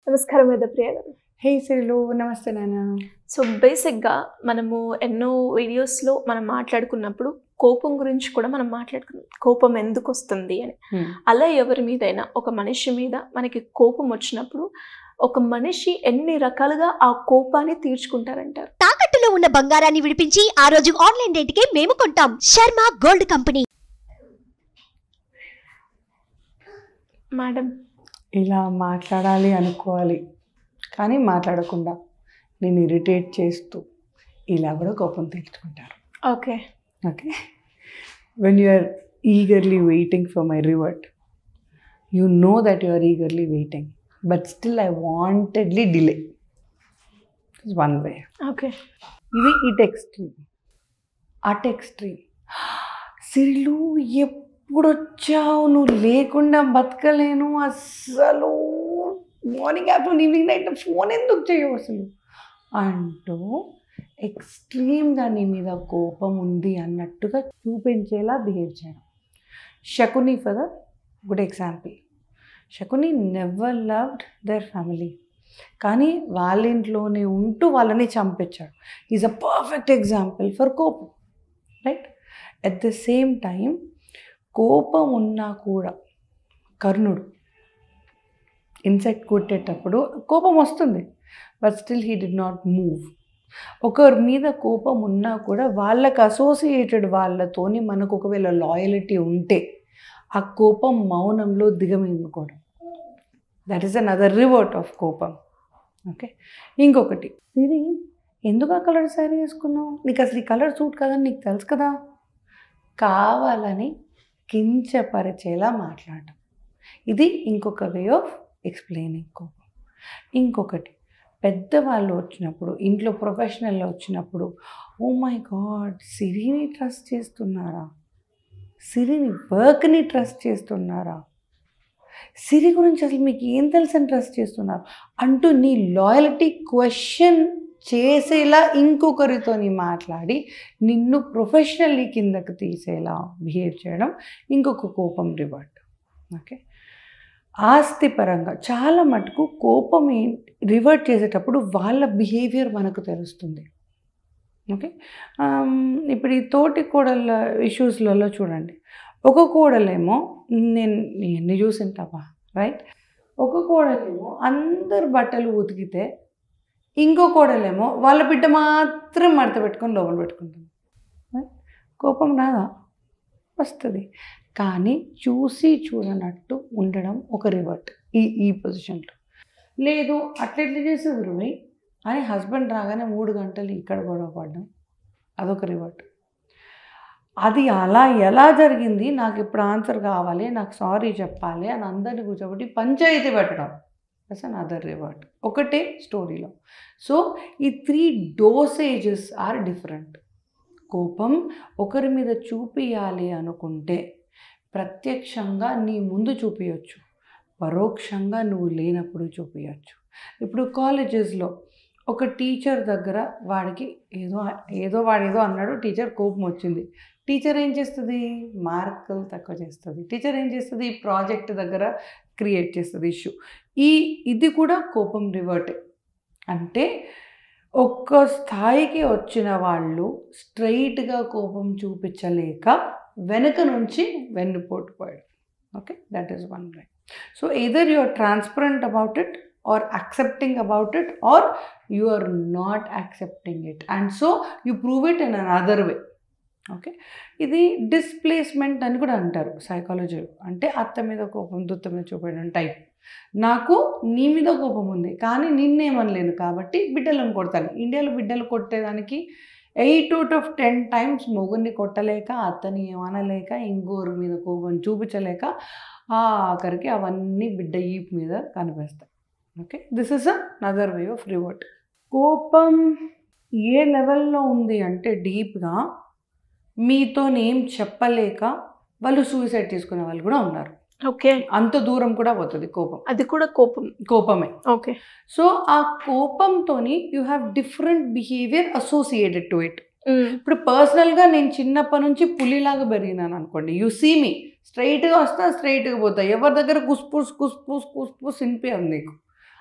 నమస్కారం వేద ప్రియ గారు హే సిరిలు నమస్తే నాన్న సో బేసిక్గా మనము ఎన్నో వీడియోస్లో మనం మాట్లాడుకున్నప్పుడు కోపం గురించి కూడా మనం మాట్లాడుకున్నాం కోపం ఎందుకు వస్తుంది అని అలా ఎవరి మీదైనా ఒక మనిషి మీద మనకి కోపం వచ్చినప్పుడు ఒక మనిషి ఎన్ని రకాలుగా ఆ కోపాన్ని తీర్చుకుంటారంటారు తాకట్టులో ఉన్న బంగారాన్ని విడిపించి ఆ రోజు ఆన్లైన్ రేటుకే మేము కొంటాం శర్మ గోల్డ్ కంపెనీ మేడం ఇలా మాట్లాడాలి అనుకోవాలి కానీ మాట్లాడకుండా నేను ఇరిటేట్ చేస్తూ ఇలా కూడా కోపం తీర్చుకుంటారు okay okay when you are eagerly waiting for my revert you know that you are eagerly waiting but still I wantedly delay one way okay ఇది ఇట్ ఎక్స్ట్రీమ్ అట్ ఎక్స్ట్రీమ్ సిరిలు ఎప్పుడు వచ్చావు నువ్వు లేకుండా బతకలేను అస్సలు morning afternoon evening night phone ఎందుకు చేయవు అసలు అంటూ ఎక్స్ట్రీమ్గా నీ మీద కోపం ఉంది అన్నట్టుగా చూపించేలా బిహేవ్ చేయడం Shakuni for the good example Shakuni never loved their family కానీ వాళ్ళ ఇంట్లోనే ఉంటూ వాళ్ళని చంపించాడు is a perfect example for కోపం right at the same time కోపం ఉన్నా కూడా కర్ణుడు ఇన్సెక్ట్ కొట్టేటప్పుడు కోపం వస్తుంది but still he did not move ఒకరి మీద కోపం ఉన్నా కూడా వాళ్ళకి అసోసియేటెడ్ వాళ్ళతోని మనకు ఒకవేళ లాయలిటీ ఉంటే ఆ కోపం మౌనంలో దిగమిందుకోవడం that is another revert of కోపం ఓకే ఇంకొకటి సిరి ఎందుకు ఆ కలర్ శారీ వేసుకున్నావు నీకు అసలు ఈ కలర్ సూట్ కాదని నీకు తెలుసు కదా కావాలని కించపరిచేలా మాట్లాడటం ఇది ఇంకొక వే ఆఫ్ ఎక్స్ప్లెయినింగ్ కోపం ఇంకొకటి పెద్దవాళ్ళు వచ్చినప్పుడు ఇంట్లో ప్రొఫెషనల్లో వచ్చినప్పుడు ఓ మై గాడ్ సిరిని ట్రస్ట్ చేస్తున్నారా సిరిని వర్క్ని ట్రస్ట్ చేస్తున్నారా సిరి గురించి అసలు మీకు ఏం తెలుసని ట్రస్ట్ చేస్తున్నారు అంటూ నీ లాయల్టీ క్వశ్చన్ చేసేలా ఇంకొకరితోని మాట్లాడి నిన్ను ప్రొఫెషనల్లీ కిందకు తీసేలా బిహేవ్ చేయడం ఇంకొక కోపం రివర్ట్ ఓకే ఆస్తి పరంగా చాలా మటుకు కోపం రివర్ట్ చేసేటప్పుడు వాళ్ళ బిహేవియర్ మనకు తెలుస్తుంది ఓకే ఇప్పుడు ఈ తోటి కోడళ్ళ ఇష్యూస్లలో చూడండి ఒక కోడలేమో నేను ఎన్ని చూసింటావా రైట్ ఒక కోడలేమో అందరు బట్టలు ఉతికితే ఇంకో కోడలేమో వాళ్ళ బిడ్డ మాత్రం మడత పెట్టుకొని లోపల పెట్టుకుంటుంది Right? కోపం రాదా వస్తుంది కానీ చూసి చూడనట్టు ఉండడం ఒక రివర్ట్ ఈ ఈ పొజిషన్లో లేదు అట్లెట్లా చేసేది రుమి అని హస్బెండ్ రాగానే మూడు గంటలు ఇక్కడ గొడవ పడడం అదొక రివర్ట్ అది అలా ఎలా జరిగింది నాకు ఇప్పుడు ఆన్సర్ కావాలి నాకు సారీ చెప్పాలి అని అందరిని కూర్చోబెట్టి పంచాయతీ పెట్టడం దట్స్ అన్ అదర్ రివర్ట్ ఒకటే స్టోరీలో సో ఈ త్రీ డోసేజెస్ ఆర్ డిఫరెంట్ కోపం ఒకరి మీద చూపియాలి అనుకుంటే ప్రత్యక్షంగా నీ ముందు చూపించచ్చు పరోక్షంగా నువ్వు లేనప్పుడు చూపించచ్చు ఇప్పుడు కాలేజెస్లో ఒక టీచర్ దగ్గర వాడికి ఏదో ఏదో వాడు ఏదో అన్నాడు టీచర్ కోపం వచ్చింది టీచర్ ఏం చేస్తుంది మార్కులు తక్కువ చేస్తుంది టీచర్ ఏం చేస్తుంది ప్రాజెక్ట్ దగ్గర క్రియేట్ చేస్తుంది ఇష్యూ ఈ ఇది కూడా కోపం రివర్ట్ అంటే ఒక్క స్థాయికి వచ్చిన వాళ్ళు స్ట్రైట్గా కోపం చూపించలేక వెనుక నుంచి వెన్నుపోటుపోయాడు okay that is one way so either you are transparent about it or accepting about it or you are not accepting it and so you prove it in another way okay ఇది displacement అని కూడా అంటారు సైకాలజీలో అంటే అత్త మీద కోపం దుత్త మీద చూపడం టైప్ నాకు నీ మీద కోపం ఉంది కానీ నిన్నేమనలేను కాబట్టి బిడ్డలను కొడతాను ఇండియాలో బిడ్డలు కొట్టేదానికి eight out of ten times మొగుడిని కొట్టలేక అత్తని ఏమనలేక ఇంకోరి మీద కోపం చూపించలేక ఆఖరికి అవన్నీ బిడ్డ ఈప్ మీద కనిపిస్తాయి okay this is another way of revert కోపం ఏ లెవెల్లో ఉంది అంటే డీప్గా మీతో ఏం చెప్పలేక వాళ్ళు సూసైడ్ చేసుకునే వాళ్ళు కూడా ఉన్నారు ఓకే అంత దూరం కూడా పోతుంది కోపం అది కూడా కోపం కోపమే ఓకే సో ఆ కోపంతోని you have different behaviour associated to it ఇప్పుడు పర్సనల్గా నేను చిన్నప్పటి నుంచి పులిలాగా పెరిగినాను అనుకోండి యూ సీ మీ స్ట్రైట్గా వస్తా స్ట్రైట్గా పోతా ఎవరి దగ్గర కుస్పూస్ కుస్పూస్ కుస్పూస్ వినిపించదు నీకు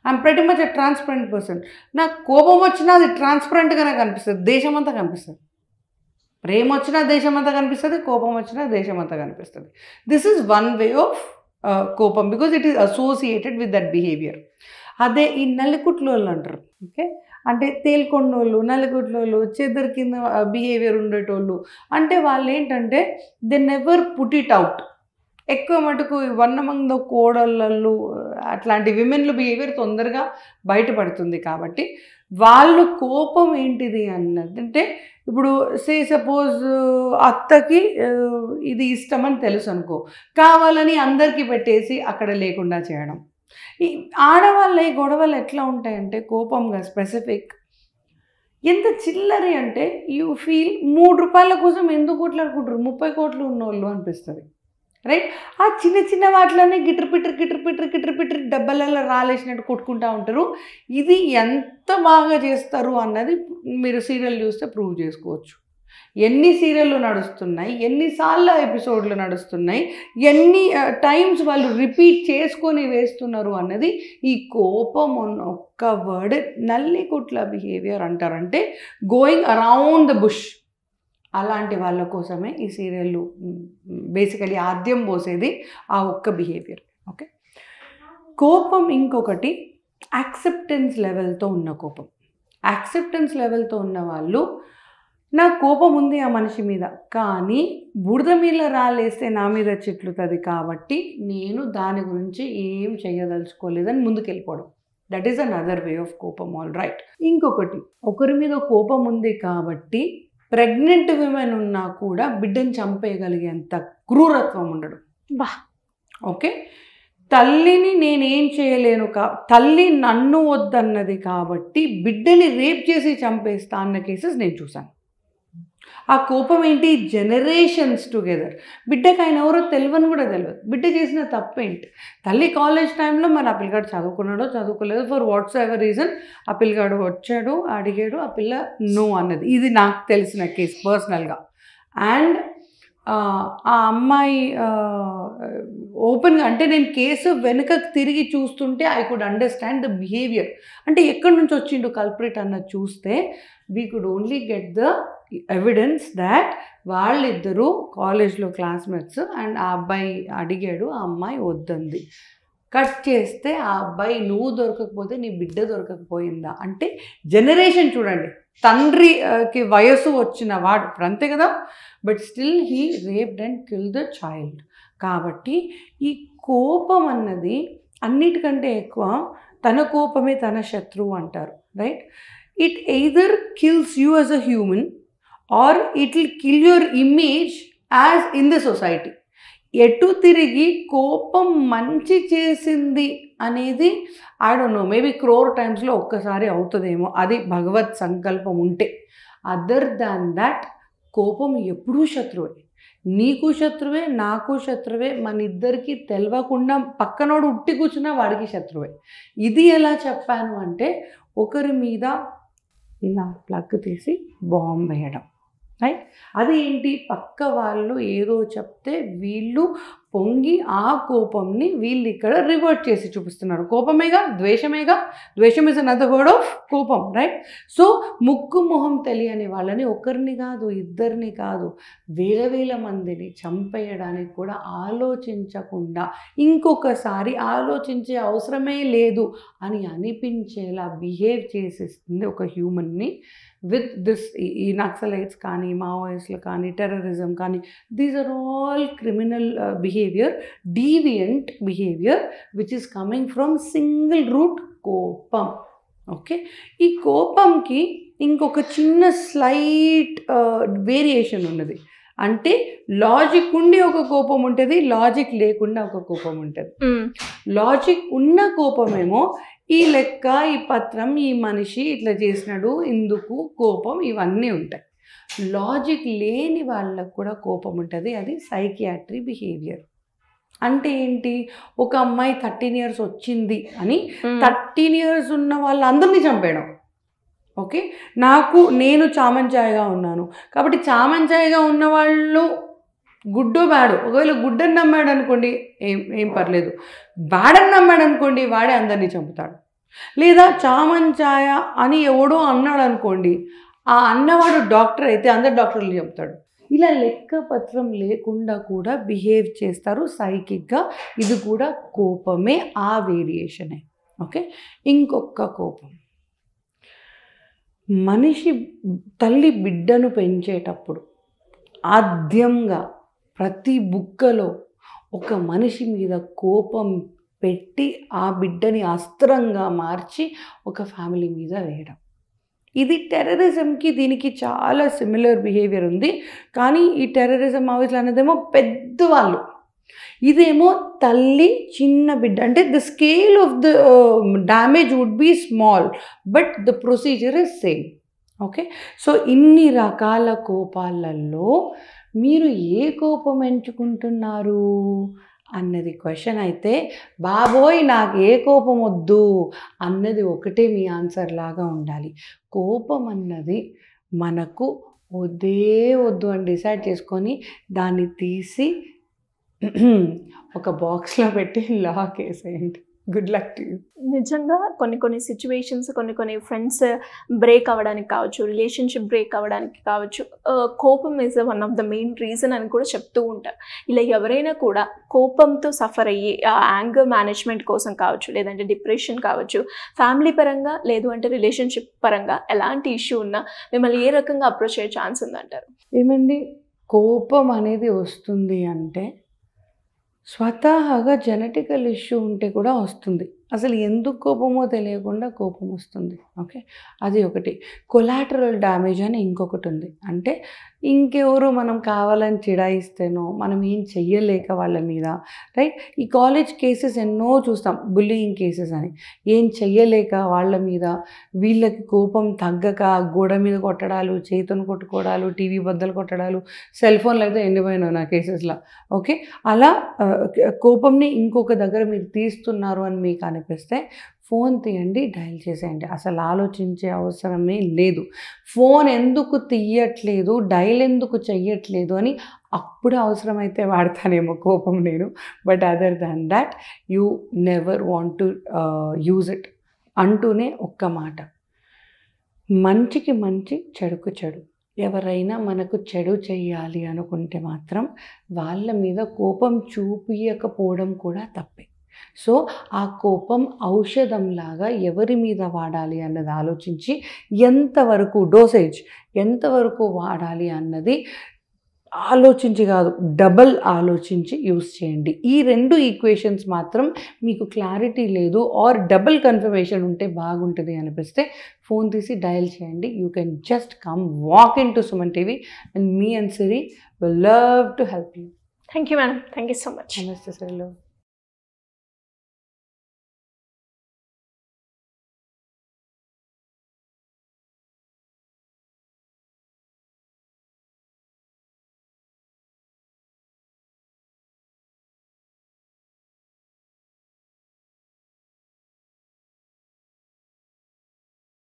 ఐఎమ్ ప్రతి మచ్ ట్రాన్స్పరెంట్ పర్సన్ నాకు కోపం వచ్చినా అది ట్రాన్స్పరెంట్గానే కనిపిస్తుంది దేశం అంతా కనిపిస్తుంది ప్రేమ వచ్చినా దేశం అంతా కనిపిస్తుంది కోపం వచ్చినా దేశం అంతా కనిపిస్తుంది this is one way of కోపం because it is associated with that behaviour అదే ఈ నల్లికుట్లోళ్ళు అంటారు ఓకే అంటే తేల్కొండోళ్ళు నలుగుట్లోళ్ళు చెదర్ కింద బిహేవియర్ ఉండేటోళ్ళు అంటే వాళ్ళు ఏంటంటే they never put it out ఎక్కువ మటుకు వన్ అమంగ్ ద కోడళ్ళు అట్లాంటి విమెన్లు బిహేవియర్ తొందరగా బయటపడుతుంది కాబట్టి వాళ్ళు కోపం ఏంటిది అన్నది అంటే ఇప్పుడు సే సపోజ్ అత్తకి ఆ, ఇది ఇష్టం అని తెలుసు అనుకో కావాలని అందరికీ పెట్టేసి అక్కడ లేకుండా చేయడం ఈ ఆడవాళ్ళ ఈ గొడవలు ఎట్లా ఉంటాయంటే కోపంగా స్పెసిఫిక్ ఎంత చిల్లరి అంటే యూ ఫీల్ మూడు రూపాయల కోసం ఎందుకు కొట్లాడుకుంటారు ముప్పై కోట్లు ఉన్నోళ్ళు అనిపిస్తుంది రైట్ ఆ చిన్న చిన్న వాటిలోనే గిటర్ పిటర్ గిటర్ పిటర్ గిటర్ పిటర్ డబ్బలలో రాలేసినట్టు కొట్టుకుంటా ఉంటారు ఇది ఎంత బాగా చేస్తారు అన్నది మీరు సీరియల్ చూస్తే ప్రూవ్ చేసుకోవచ్చు ఎన్ని సీరియళ్ళు నడుస్తున్నాయి ఎన్నిసార్లు ఎపిసోడ్లు నడుస్తున్నాయి ఎన్ని టైమ్స్ వాళ్ళు రిపీట్ చేసుకొని వేస్తున్నారు అన్నది ఈ కోపం ఉన్న ఒక్క వర్డ్ నల్లికుట్ల బిహేవియర్ అంటారంటే గోయింగ్ అరౌండ్ ద బుష్ అలాంటి వాళ్ళ కోసమే ఈ సీరియల్ బేసికలీ ఆద్యం పోసేది ఆ ఒక్క బిహేవియర్ ఓకే కోపం ఇంకొకటి యాక్సెప్టెన్స్ లెవెల్తో ఉన్న కోపం యాక్సెప్టెన్స్ లెవెల్తో ఉన్న వాళ్ళు నా కోపం ఉంది ఆ మనిషి మీద కానీ బురద మీద రాలేస్తే నా మీద చిట్లుతుంది కాబట్టి నేను దాని గురించి ఏం చేయదలుచుకోలేదని ముందుకెళ్ళిపోవడం that is another way of కోపం ఆల్ రైట్ ఇంకొకటి ఒకరి మీద కోపం ఉంది కాబట్టి ప్రెగ్నెంట్ విమెన్ ఉన్నా కూడా బిడ్డను చంపేయగలిగేంత క్రూరత్వం ఉండడు బా. ఓకే తల్లిని నేనేం చేయలేను కా తల్లి నన్ను వద్దన్నది కాబట్టి బిడ్డని రేప్ చేసి చంపేస్తా అన్న కేసెస్ నేను చూశాను ఆ కోపం ఏంటి జనరేషన్స్ టుగెదర్ బిడ్డకి ఆయన ఎవరో తెలియని కూడా తెలియదు బిడ్డ చేసిన తప్పేంటి తల్లి కాలేజ్ టైంలో మరి ఆ పిల్లగాడు చదువుకున్నాడో చదువుకోలేదో ఫర్ వాట్స్ ఎవర్ రీజన్ ఆ పిల్లగాడు వచ్చాడు అడిగాడు ఆ పిల్ల నో అన్నది ఇది నాకు తెలిసిన కేసు పర్సనల్గా అండ్ ఆ అమ్మాయి ఓపెన్గా అంటే నేను కేసు వెనుకకు తిరిగి చూస్తుంటే I could understand the behaviour అంటే ఎక్కడి నుంచి వచ్చిండు కల్ప్రిట్ అన్నది చూస్తే we could only get the evidence that వాళ్ళిద్దరూ కాలేజ్లో క్లాస్మేట్స్ అండ్ ఆ అబ్బాయి అడిగాడు ఆ అమ్మాయి వద్దంది కట్ చేస్తే ఆ అబ్బాయి నువ్వు దొరకకపోతే నీ బిడ్డ దొరకకపోయిందా అంటే జనరేషన్ చూడండి తండ్రికి వయసు వచ్చిన వాడు ఇప్పుడు అంతే కదా but still he raped and kill the child కాబట్టి ఈ కోపం అన్నది అన్నిటికంటే ఎక్కువ తన కోపమే తన శత్రువు అంటారు right it either kills you as a human or it will kill your image as in the society ఎటు తిరిగి కోపం మంచి చేసింది అనేది I don't know maybe crore టైమ్స్లో ఒక్కసారి అవుతుందేమో అది భగవత్ సంకల్పం ఉంటే అదర్ దాన్ దాట్ కోపం ఎప్పుడూ శత్రువే నీకు శత్రువే నాకు శత్రువే మన ఇద్దరికి తెలవకుండా పక్కనోడు ఉట్టి కూర్చున్నా వాడికి శత్రువే ఇది ఎలా చెప్పాను అంటే ఒకరి మీద ఇలా ప్లగ్ తీసి బాంబ్ వేయడం రైట్ అది ఏంటి పక్క వాళ్ళు ఏదో చెప్తే వీళ్ళు పొంగి ఆ కోపంని వీళ్ళు ఇక్కడ రివర్ట్ చేసి చూపిస్తున్నారు కోపమేగా ద్వేషమేగా ద్వేషం ఇస్ అనదర్ వర్డ్ ఆఫ్ కోపం రైట్ సో ముక్కు మొహం తెలియని వాళ్ళని ఒకరిని కాదు ఇద్దరిని కాదు వేల వేల మందిని చంపేయడానికి కూడా ఆలోచించకుండా ఇంకొకసారి ఆలోచించే అవసరమే లేదు అని అనిపించేలా బిహేవ్ చేసేస్తుంది ఒక హ్యూమన్ని విత్ దిస్ ఈ నక్సలైట్స్ కానీ మావోయిస్టులు కానీ టెర్రరిజం కానీ these are all criminal behaviour deviant behaviour which is coming from single root కోపం ఓకే ఈ కోపంకి ఇంకొక చిన్న స్లైట్ వేరియేషన్ ఉన్నది అంటే లాజిక్ ఉండి ఒక కోపం ఉంటుంది లాజిక్ లేకుండా ఒక కోపం ఉంటుంది మ్మ్. లాజిక్ ఉన్న కోపమేమో ఈ లెక్క ఈ పత్రం ఈ మనిషి ఇట్లా చేసినాడు ఇందుకు కోపం ఇవన్నీ ఉంటాయి లాజిక్ లేని వాళ్ళకు కూడా కోపం ఉంటుంది అది సైకియాట్రీ బిహేవియర్ అంటే ఏంటి ఒక అమ్మాయి థర్టీన్ ఇయర్స్ వచ్చింది అని మ్మ్. థర్టీన్ ఇయర్స్ ఉన్న వాళ్ళందరినీ చంపేయడం ఓకే నాకు నేను చామంచాయగా ఉన్నాను కాబట్టి చామంచాయగా ఉన్న వాళ్ళు గుడ్డో బ్యాడు ఒకవేళ గుడ్డని నమ్మాడు అనుకోండి ఏం ఏం పర్లేదు బ్యాడని నమ్మాడు అనుకోండి వాడే అందరినీ చంపుతాడు లేదా చామన్ ఛాయ అని ఎవడో అన్నాడు అనుకోండి ఆ అన్నవాడు డాక్టర్ అయితే అందరు డాక్టర్లు చెప్తాడు ఇలా లెక్క పత్రం లేకుండా కూడా బిహేవ్ చేస్తారు సైకిక్గా ఇది కూడా కోపమే ఆ వేరియేషనే ఓకే ఇంకొక కోపం మనిషి తల్లి బిడ్డను పెంచేటప్పుడు ఆద్యంగా ప్రతి బుక్కలో ఒక మనిషి మీద కోపం పెట్టి ఆ బిడ్డని అస్త్రంగా మార్చి ఒక ఫ్యామిలీ మీద వేయడం ఇది టెర్రరిజంకి దీనికి చాలా సిమిలర్ బిహేవియర్ ఉంది కానీ ఈ టెర్రరిజం ఆవిస్లు అనేదేమో పెద్దవాళ్ళు ఇదేమో తల్లి చిన్న బిడ్డ అంటే the scale of the damage would be small but the procedure is same okay so ఇన్ని రకాల కోపాలలో మీరు ఏ కోపం ఎంచుకుంటున్నారు అన్నది క్వశ్చన్ అయితే బాబోయ్ నాకు ఏ కోపం వద్దు అన్నది ఒకటే మీ ఆన్సర్ లాగా ఉండాలి కోపం అన్నది మనకు వద్దే వద్దు అని డిసైడ్ చేసుకొని దాన్ని తీసి ఒక బాక్స్లో పెట్టి లాక్ వేసేయండి గుడ్ లక్ టు యూ నిజంగా కొన్ని కొన్ని సిచ్యువేషన్స్ కొన్ని కొన్ని ఫ్రెండ్స్ బ్రేక్ అవ్వడానికి కావచ్చు రిలేషన్షిప్ బ్రేక్ అవ్వడానికి కావచ్చు ఆ, కోపం is one of the main reason అని కూడా చెప్తూ ఉంటారు ఇలా ఎవరైనా కూడా కోపంతో సఫర్ అయ్యి ఆ యాంగర్ మేనేజ్మెంట్ కోసం కావచ్చు లేదంటే డిప్రెషన్ కావచ్చు ఫ్యామిలీ పరంగా లేదు అంటే రిలేషన్షిప్ పరంగా ఎలాంటి ఇష్యూ ఉన్నా మిమ్మల్ని ఏ రకంగా అప్రోచ్ అయ్యే ఛాన్స్ ఉందంటారు ఏమండి కోపం అనేది వస్తుంది అంటే స్వతహాగా జెనెటికల్ ఇష్యూ ఉంటే కూడా వస్తుంది అసలు ఎందుకు కోపమో తెలియకుండా కోపం వస్తుంది ఓకే అది ఒకటి కొలాటరల్ డ్యామేజ్ అని ఇంకొకటి ఉంది అంటే ఇంకెవరు మనం కావాలని చిడాయిస్తేనో మనం ఏం చెయ్యలేక వాళ్ళ మీద రైట్ ఈ కాలేజ్ కేసెస్ ఎన్నో చూస్తాం బుల్లింగ్ కేసెస్ అని ఏం చెయ్యలేక వాళ్ళ మీద వీళ్ళకి కోపం తగ్గక గోడ మీద కొట్టడాలు చేతును కొట్టుకోవడాలు టీవీ బద్దలు కొట్టడాలు సెల్ ఫోన్లు అయితే ఎండిపోయినావు నా కేసెస్లో ఓకే అలా ఆ, కోపంని ఇంకొక దగ్గర మీరు తీస్తున్నారు అని మీకు అనిపిస్తే ఫోన్ తీయండి డయల్ చేసేయండి అసలు ఆలోచించే అవసరమే లేదు ఫోన్ ఎందుకు తీయట్లేదు డయల్ ఎందుకు చెయ్యట్లేదు అని అప్పుడు అవసరమైతే వాడతానేమో కోపం నేను but other than that you never want to use it అంటూనే ఒక్క మాట మంచికి మంచి చెడుకు చెడు ఎవరైనా మనకు చెడు చెయ్యాలి అనుకుంటే మాత్రం వాళ్ళ మీద కోపం చూపించకపోవడం కూడా తప్పే సో ఆ కోపం ఔషధంలాగా ఎవరి మీద వాడాలి అన్నది ఆలోచించి ఎంతవరకు డోసేజ్ ఎంతవరకు వాడాలి అన్నది ఆలోచించి కాదు డబల్ ఆలోచించి యూస్ చేయండి ఈ రెండు ఈక్వేషన్స్ మాత్రం మీకు క్లారిటీ లేదు ఆర్ డబుల్ కన్ఫర్మేషన్ ఉంటే బాగుంటుంది అనిపిస్తే ఫోన్ తీసి డయల్ చేయండి you can just come walk in to Suman TV and me and Siri will love to help you thank you madam thank you so much నమస్తే సరిలో